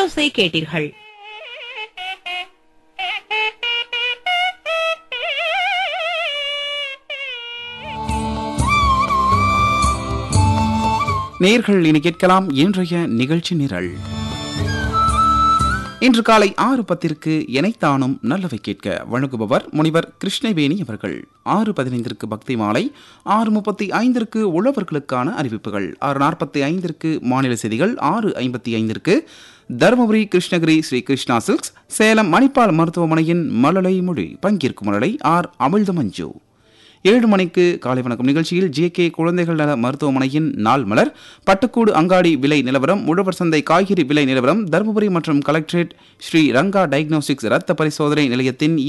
அரங்கோசை கேட்டீர்கள் நேர்கள் இனி கேட்கலாம் இன்றைய நிகழ்ச்சி நிரல் இன்று காலை ஆறு பத்திற்கு எனைத்தானும் நல்லவை கேட்க வழங்குபவர் முனிவர் கிருஷ்ணவேணி அவர்கள் ஆறு பதினைந்திற்கு பக்தி மாலை ஆறு முப்பத்தி ஐந்திற்கு உழவர்களுக்கான அறிவிப்புகள் ஆறு நாற்பத்தி ஐந்திற்கு மாநில செய்திகள் ஆறு ஐம்பத்தி ஐந்திற்கு தருமபுரி கிருஷ்ணகிரி ஸ்ரீ கிருஷ்ணா சில்க்ஸ் சேலம் மணிப்பால் மருத்துவமனையின் மழலை மொழி பங்கேற்கும் மழலை ஆர் அமிழ்த மஞ்சு ஏழு மணிக்கு காலை வணக்கம் நிகழ்ச்சியில் ஜே கே குழந்தைகள் நல மருத்துவமனையின் நாள் மலர் பட்டுக்கூடு அங்காடி விலை நிலவரம் உழவர் சந்தை காய்கறி விலை நிலவரம் தருமபுரி மற்றும் கலெக்டரேட் ஸ்ரீ ரங்கா டயக்னோஸ்டிக்ஸ் இரத்த பரிசோதனை நிலையத்தின்